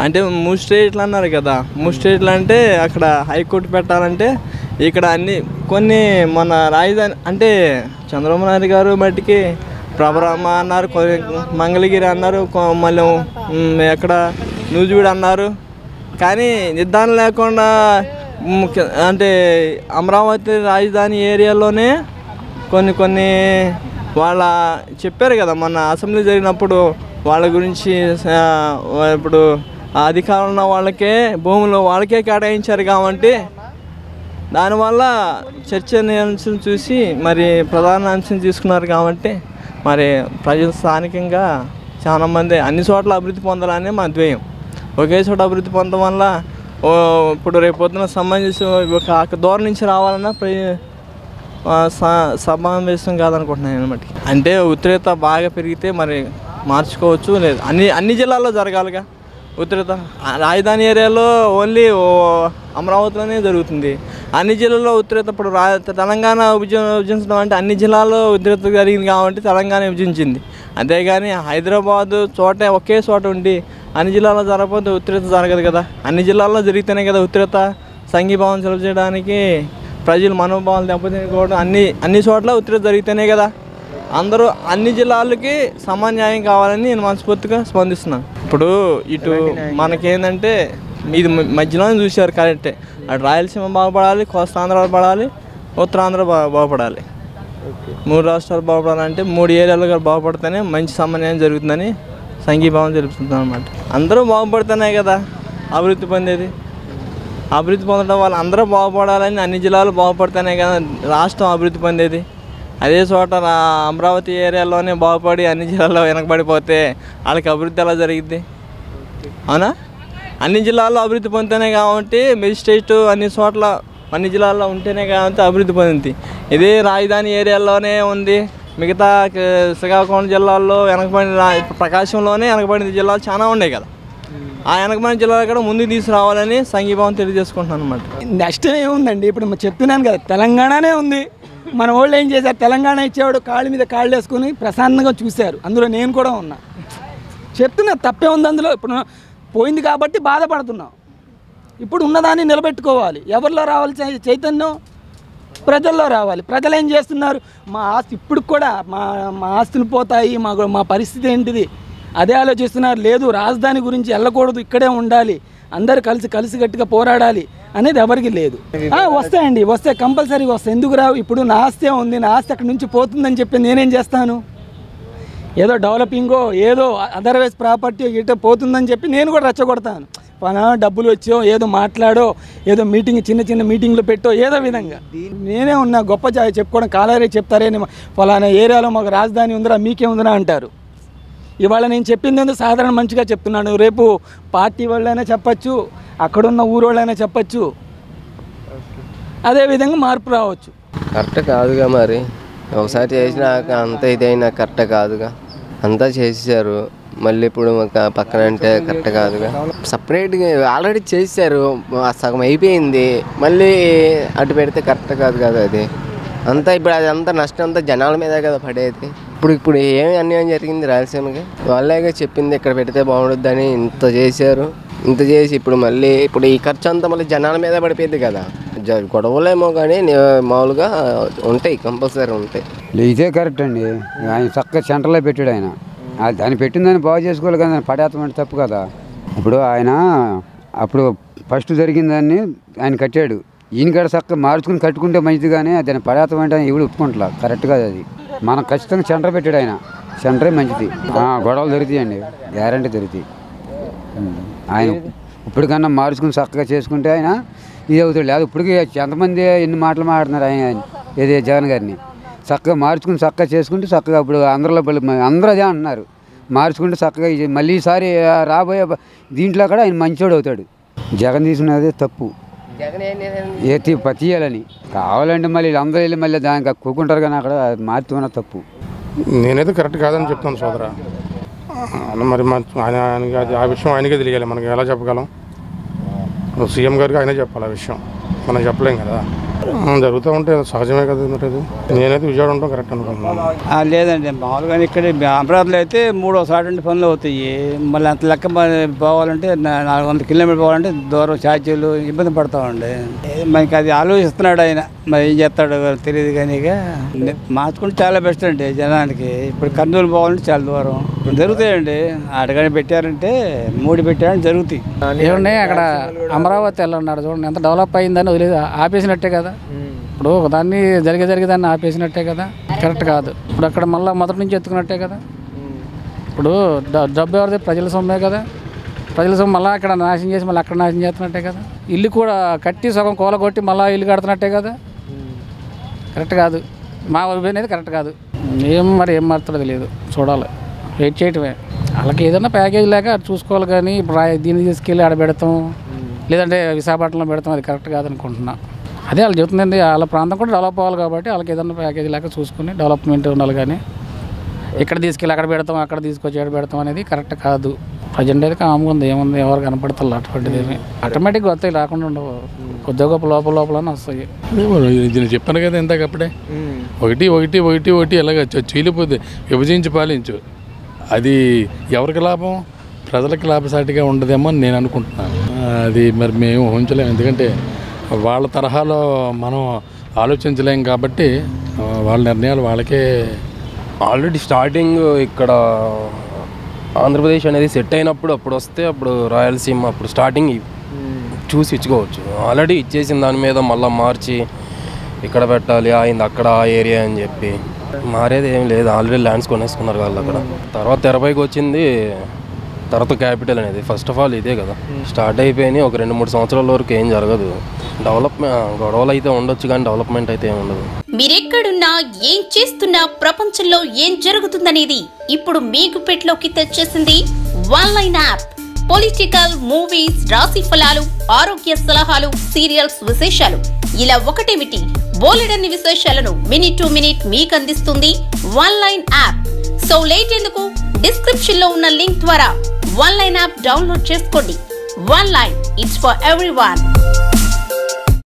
అంటే మూడు స్టేట్లు అన్నారు కదా మూడు స్టేట్లు అంటే అక్కడ హైకోర్టు పెట్టాలంటే ఇక్కడ అన్ని కొన్ని మన రాజధాని అంటే చంద్రబాబు నాయుడు గారు మట్టికి ప్రభరామ అన్నారు కొన్ని మంగళగిరి అన్నారు కొ- మళ్ళీ ఉమ్, ఎక్కడ నూజివీడు అన్నారు కానీ నిర్ధారణ లేకుండా ముఖ్య అంటే అమరావతి రాజధాని ఏరియాలోనే కొన్ని కొన్ని వాళ్ళ చెప్పారు కదా మొన్న అసెంబ్లీ జరిగినప్పుడు వాళ్ళ గురించి ఆ, ఇప్పుడు ఆ అధికారంలో ఉన్న వాళ్ళకే భూములు వాళ్ళకే కేటాయించారు కాబట్టి దానివల్ల చర్చనీయాంశం చూసి మరి ప్రధాన అంశం తీసుకున్నారు కాబట్టి మరి ప్రజలు స్థానికంగా చాలామంది అన్ని చోట్ల అభివృద్ధి పొందాలని మా ధ్యేయం ఒకే చోట అభివృద్ధి పొందడం వల్ల ఓ ఇప్పుడు రేపు పొద్దున సంబంధించి ఒక ఒక దూరం నుంచి రావాలన్నా ప్ర ఆ, స- సమావేశం కాదనుకుంటున్నాను అనమాట అంటే ఉత్తరేత బాగా పెరిగితే మరి మార్చుకోవచ్చు లేదు అన్ని అన్ని జిల్లాల్లో జరగాలిగా ఉత్తరేత ఆ రాజధాని ఏరియాలో ఓన్లీ ఓ అమరావతిలోనే జరుగుతుంది అన్ని జిల్లాల్లో ఉత్తరేత ఇప్పుడు రా తెలంగాణ విభజన విభజించడం అంటే అన్ని జిల్లాల్లో ఉత్తరేత జరిగింది కాబట్టి తెలంగాణ విభజించింది అంతేగాని హైదరాబాద్ చోట ఒకే చోట ఉండి అన్ని జిల్లాల్లో జరగకపోతే ఉత్తరేత జరగదు కదా అన్ని జిల్లాల్లో జరిగితేనే కదా ఉత్తరేత సంఘీభావం సెలవు చేయడానికి ప్రజల మనోభావాలు దెబ్బతినకూడదు అన్ని అన్ని చోట్ల ఉత్తరేత జరిగితేనే కదా అందరూ అన్ని జిల్లాలకి సమాన్యాయం కావాలని నేను మనస్ఫూర్తిగా స్పందిస్తున్నాను ఇప్పుడు ఇటు మనకేంటంటే ఇది మ- మధ్యలోనే చూశారు కరెక్టే అటు రాయలసీమ బాగుపడాలి కోస్తాంధ్ర పడాలి ఉత్తరాంధ్ర బా బాగుపడాలి మూడు రాష్ట్రాలు బాగుపడాలంటే మూడు ఏరియాలు కూడా బాగుపడితేనే మంచి సమన్వయం జరుగుతుందని సంఘీభావం తెలుపుతున్నాను అనమాట అందరూ బాగుపడితేనే కదా అభివృద్ధి పొందేది అభివృద్ధి పొందడం వల్ల అందరూ బాగుపడాలని అన్ని జిల్లాలు బాగుపడితేనే కదా రాష్ట్రం అభివృద్ధి పొందేది అదే చోట రా అమరావతి ఏరియాలోనే బాగుపడి అన్ని జిల్లాల్లో వెనకబడిపోతే వాళ్ళకి అభివృద్ధి ఎలా జరిగిద్ది అవునా అన్ని జిల్లాల్లో అభివృద్ధి పొందితేనే కాబట్టి మెజిస్ట్రేట్ అన్ని చోట్ల అన్ని జిల్లాల్లో ఉంటేనే కాబట్టి అభివృద్ధి పొందింది ఇదే రాజధాని ఏరియాలోనే ఉంది మిగతా క- శ్రీకాకుళం జిల్లాల్లో వెనకబడిన రా- ప్రకాశంలోనే వెనకబడిన జిల్లాలు చాలా ఉన్నాయి కదా ఆ వెనకబడిన జిల్లాలు కూడా ముందుకు తీసుకురావాలని సంఘీభావం తెలియజేసుకుంటున్నాను అనమాట నెక్స్ట్ ఏముందండి ఇప్పుడు మరి చెప్తున్నాను కదా తెలంగాణనే ఉంది మన వాళ్ళు ఏం చేశారు తెలంగాణ ఇచ్చేవాడు కాళ్ళ మీద కాళ్ళు వేసుకుని ప్రశాంతంగా చూశారు అందులో నేను కూడా ఉన్నా చెప్తున్నా తప్పే ఉంది అందులో ఇప్పుడు పోయింది కాబట్టి బాధపడుతున్నాం ఇప్పుడు ఉన్నదాన్ని నిలబెట్టుకోవాలి ఎవరిలో రావాలి చై- చైతన్యం ప్రజల్లో రావాలి ప్రజలు ఏం చేస్తున్నారు మా ఆస్తి ఇప్పుడు కూడా మా మా ఆస్తులు పోతాయి మా మా పరిస్థితి ఏంటిది అదే ఆలోచిస్తున్నారు లేదు రాజధాని గురించి వెళ్ళకూడదు ఇక్కడే ఉండాలి అందరు కలిసి కలిసి గట్టిగా పోరాడాలి అనేది ఎవరికి లేదు ఆ, వస్తాయండి వస్తే కంపల్సరీగా వస్తాయి ఎందుకు రావు ఇప్పుడు నా ఆస్తే ఉంది నా ఆస్తి అక్కడి నుంచి పోతుందని చెప్పి నేనేం చేస్తాను ఏదో డెవలపింగో ఏదో అదర్వైజ్ ప్రాపర్టీ ఇట పోతుందని చెప్పి నేను కూడా రెచ్చగొడతాను పనా డబ్బులు వచ్చో ఏదో మాట్లాడో ఏదో మీటింగ్ చిన్న చిన్న మీటింగ్లు పెట్టో ఏదో విధంగా నేనే ఉన్నా గొప్ప చా- చెప్పుకోవడం కాలారే చెప్తారే నేను ఫలానా ఏరియాలో మాకు రాజధాని ఉందిరా మీకే ఉందిరా అంటారు ఇవాళ నేను చెప్పింది ఏందో సాధారణ మంచిగా చెప్తున్నాను రేపు పార్టీ వాళ్ళైనా చెప్పచ్చు అక్కడున్న ఊరోళ్ళైనా చెప్పచ్చు అదేవిధంగా మార్పు రావచ్చు కరెక్ట్ కాదుగా మరి ఒకసారి చేసినాక అంత ఇదైనా కరెక్ట్ కాదుగా అంతా చేసేసారు మళ్ళీ ఇప్పుడు ఒక పక్కన అంటే కరెక్ట్ కాదుగా సపరేట్గా ఆల్రెడీ చేశారు ఆ సగం అయిపోయింది మళ్ళీ అటు పెడితే కరెక్ట్ కాదు కదా అది అంతా ఇప్పుడు అది అంతా నష్టం అంతా జనాల మీదే కదా పడేది ఇప్పుడు ఇప్పుడు ఏమి అన్యాయం జరిగింది రాయలసీమకి వాళ్ళేగా చెప్పింది ఇక్కడ పెడితే బాగుండుద్దని ఇంత చేశారు ఇంత చేసి ఇప్పుడు మళ్ళీ ఇప్పుడు ఈ ఖర్చు అంతా మళ్ళీ జనాల మీద పడిపోయింది కదా జ- గొడవలేమో కానీ నే- మామూలుగా ఉంటాయి కంపల్సరీ ఉంటాయి ఇదే కరెక్ట్ అండి ఆయన చక్కగా సెంటర్లో పెట్టాడు ఆయన ఆ దాన్ని పెట్టిందని బాగు చేసుకోవాలి కదా పడేస్తాం అంటే తప్పు కదా ఇప్పుడు ఆయన అప్పుడు ఫస్ట్ జరిగిన దాన్ని ఆయన కట్టాడు ఈయన కూడా చక్కగా మార్చుకుని కట్టుకుంటే మంచిది కానీ దాన్ని పడేస్తాం అంటే ఎవడు ఒప్పుకుంటా కరెక్ట్ కాదు అది మనం ఖచ్చితంగా సెంటర్ పెట్టాడు ఆయన సెంటరే మంచిది ఆ, గొడవలు దొరుకుతాయండి గ్యారంటీ దొరుకుతాయి ఉం. ఆయన ఇప్పటికన్నా మార్చుకుని చక్కగా చేసుకుంటే ఆయన ఇది అవుతాడు లేదు ఇప్పటికీ ఎంతమంది ఎన్ని మాటలు మాట్లాడుతున్నారు ఆయన ఏది జగన్ గారిని చక్కగా మార్చుకుని చక్కగా చేసుకుంటే చక్కగా ఇప్పుడు అందరిలో పల్లి- అందరూ అదే అంటున్నారు మార్చుకుంటే చక్కగా ఇది మళ్ళీ ఈసారి ఆ రాబోయే బ- దీంట్లో కూడా ఆయన మంచోడు అవుతాడు జగన్ తీసుకున్నదే తప్పు ఏ తీ- ప- తీయాలని కావాలంటే మళ్ళీ అందరూ వెళ్ళి మళ్ళీ దానికి కూకుంటారు కానీ అక్కడ మార్చుకున్న తప్పు నేనైతే కరెక్ట్ కాదని చెప్తాను సోదర ఆయన మరి మన ఆయన ఆయనకి అది ఆ విషయం ఆయనకే తెలియాలి మనకి ఎలా చెప్పగలం సీఎం గారికి ఆయనే చెప్పాలి ఆ విషయం మనం చెప్పలేం కదా ఆ, జరుగుతూ ఉంటే సహజమే కదా మరి అది నేనైతే విజయవాడ ఉంటాం కరెక్ట్ అనుకుంటున్నాను ఆ, లేదండి మామూలుగా ఇక్కడ అమరావతిలో అయితే మూడో సాటి పనులు అవుతాయి మళ్ళీ అంత లెక్క మరి పోవాలంటే నా- నాలుగు వందల కిలోమీటర్ పోవాలంటే దూరం ఛార్జీలు ఇబ్బంది పడతామండి ఏ, మనకి అది ఆలోచిస్తున్నాడు ఆయన మరి ఏం చేస్తాడో తెలియదు కానీ ఇక మార్చుకుంటే చాలా బెస్ట్ అండి జనానికి ఇప్పుడు కర్నూలు పోవాలంటే చాలా దూరం ఇప్పుడు జరుగుతాయండి అడగని పెట్టారంటే మూడు పెట్టారంటే జరుగుతాయి ఏమండి అక్కడ అమరావతి వెళ్ళన్నాడు చూడండి ఎంత డెవలప్ అయిందని వదిలేదు ఆపేసినట్టే కదా ఇప్పుడు దాన్ని జరిగే జరిగే దాన్ని ఆపేసినట్టే కదా కరెక్ట్ కాదు ఇప్పుడు అక్కడ మళ్ళీ మొదటి నుంచి ఎత్తుకున్నట్టే కదా ఇప్పుడు డ- డబ్బు ఎవరిది ప్రజల సొమ్మే కదా ప్రజల సొమ్ము మళ్ళీ అక్కడ నాశనం చేసి మళ్ళీ అక్కడ నాశనం చేస్తున్నట్టే కదా ఇల్లు కూడా కట్టి సగం కూల కొట్టి మళ్ళీ ఇల్లు కడుతున్నట్టే కదా కరెక్ట్ కాదు మా ఒపీనియన్ అయితే కరెక్ట్ కాదు ఏం మరి ఏం మారుతుందో తెలియదు చూడాలి వెయిట్ చేయటమే వాళ్ళకి ఏదైనా ప్యాకేజ్ లేక అది చూసుకోవాలి కానీ ఇప్పుడు రా- దీన్ని తీసుకెళ్ళి ఆడ పెడతాం లేదంటే విశాఖపట్నంలో పెడతాం అది కరెక్ట్ కాదనుకుంటున్నా అదే వాళ్ళు చెబుతుందండి వాళ్ళ ప్రాంతం కూడా డెవలప్ అవ్వాలి కాబట్టి వాళ్ళకి ఏదైనా ప్యాకేజ్ లేక చూసుకుని డెవలప్మెంట్ ఉండాలి కానీ ఇక్కడ తీసుకెళ్ళి అక్కడ పెడతాం అక్కడ తీసుకొచ్చి ఎక్కడ పెడతాం అనేది కరెక్ట్ కాదు ప్రజెంట్ అయితే కామ్గా ఉంది ఏముంది ఎవరు కనపడతారు అటువంటిది ఏమి ఆటోమేటిక్గా వస్తాయి రాకుండా ఉండవు కొద్దిగా గొప్ప లోపల లోపలనే వస్తాయి నేను చెప్పాను కదా ఇందాక అప్పుడే ఒకటి ఒకటి ఒకటి ఒకటి ఎలాగ చీలిపోతే విభజించి పాలించు అది ఎవరికి లాభం ప్రజలకు లాభసాటిగా ఉండదేమో అని నేను అనుకుంటున్నాను ఆ, అది మరి మేము ఊహించలేము ఎందుకంటే వాళ్ళ తరహాలో మనం ఆలోచించలేం కాబట్టి ఆ, వాళ్ళ నిర్ణయాలు వాళ్ళకే ఆల్రెడీ స్టార్టింగ్ ఇక్కడ ఆంధ్రప్రదేశ్ అనేది సెట్ అయినప్పుడు అప్పుడు వస్తే అప్పుడు రాయలసీమ అప్పుడు స్టార్టింగ్ చూసి ఇచ్చుకోవచ్చు ఆల్రెడీ ఇచ్చేసిన దాని మీద మళ్ళీ మార్చి ఇక్కడ పెట్టాలి అయింది అక్కడ ఆ ఏరియా అని చెప్పి మారేది ఏం లేదు ఆల్రెడీ ల్యాండ్స్ కొనేసుకున్నారు వాళ్ళు అక్కడ తర్వాత తెరపైకి వచ్చింది తర్వాత క్యాపిటల్ అనేది ఫస్ట్ ఆఫ్ ఆల్ ఇదే కదా స్టార్ట్ అయిపోయినాయి ఒక రెండు మూడు సంవత్సరాల వరకు ఏం జరగదు డెవలప్మెంట్ గొడవలు అయితే ఉండొచ్చు కానీ డెవలప్మెంట్ అయితే ఏం ఉండదు మీరెక్కడున్నా ఏం చేస్తున్నా ప్రపంచంలో ఏం జరుగుతుందనేది ఇప్పుడు మీకు పెట్లోకి తెచ్చేసింది one line app political movies రాశి ఫలాలు ఆరోగ్య సలహాలు సీరియల్స్ విశేషాలు ఇలా ఒకటేమిటి బోలెడన్ని విశేషాలను మినిట్ టు మినిట్ మీకు అందిస్తుంది one line app so late ఎందుకు డిస్క్రిప్షన్ లో ఉన్న లింక్ ద్వారా వన్ లైన్ యాప్ డౌన్లోడ్ చేసుకోండి one line it's for every